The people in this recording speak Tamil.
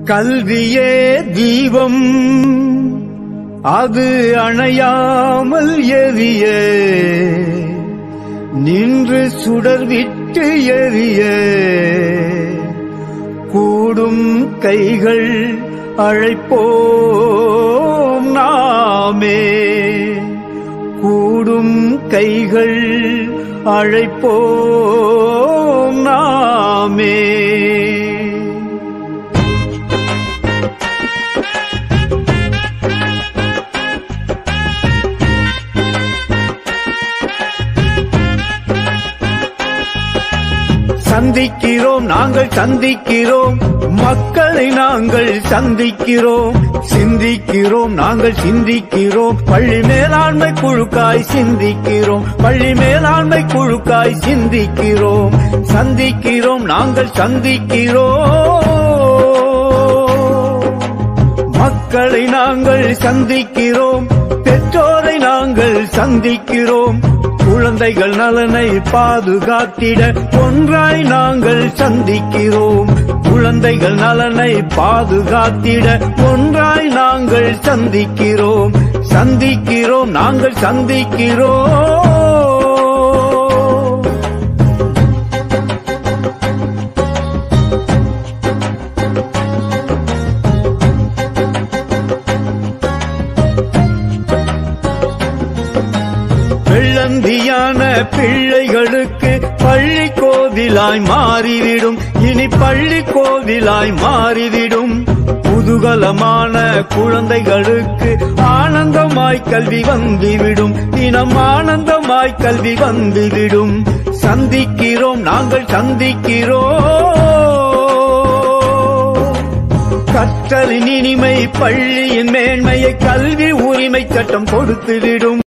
கல்வியே தீபம் அது அணையாமல் எரிய நின்று சுடர் விட்டு எரிய கூடும் கைகள் அழைப்போம் நாமே கூடும் கைகள் அழைப்போம் நாமே சந்திக்கிறோம் நாங்கள் சந்திக்கிறோம் மக்களை நாங்கள் சந்திக்கிறோம் சிந்திக்கிறோம் நாங்கள் சிந்திக்கிறோம் பள்ளி மேலாண்மை குழுக்காய் சிந்திக்கிறோம் பள்ளி மேலாண்மை குழுக்காய் சிந்திக்கிறோம் சந்திக்கிறோம் நாங்கள் சந்திக்கிறோம் மக்களை நாங்கள் சந்திக்கிறோம் பெற்றோரை நாங்கள் சந்திக்கிறோம் குழந்தைகள் நலனை பாதுகாத்திட ஒன்றாய் நாங்கள் சந்திக்கிறோம் குழந்தைகள் நலனை பாதுகாத்திட ஒன்றாய் நாங்கள் சந்திக்கிறோம் சந்திக்கிறோம் நாங்கள் சந்திக்கிறோம் வெள்ளந்தியான பிள்ளைகளுக்கு பள்ளி கோவிலாய் மாறிவிடும் இனி பள்ளி கோவிலாய் மாறிவிடும் குதூகலமான குழந்தைகளுக்கு ஆனந்தமாய் கல்வி வந்துவிடும் தினம் ஆனந்தமாய் கல்வி வந்துவிடும் சந்திக்கிறோம் நாங்கள் சந்திக்கிறோம் கற்றலின் இனிமை பள்ளியின் மேன்மையை கல்வி உரிமை சட்டம் கொடுத்துவிடும்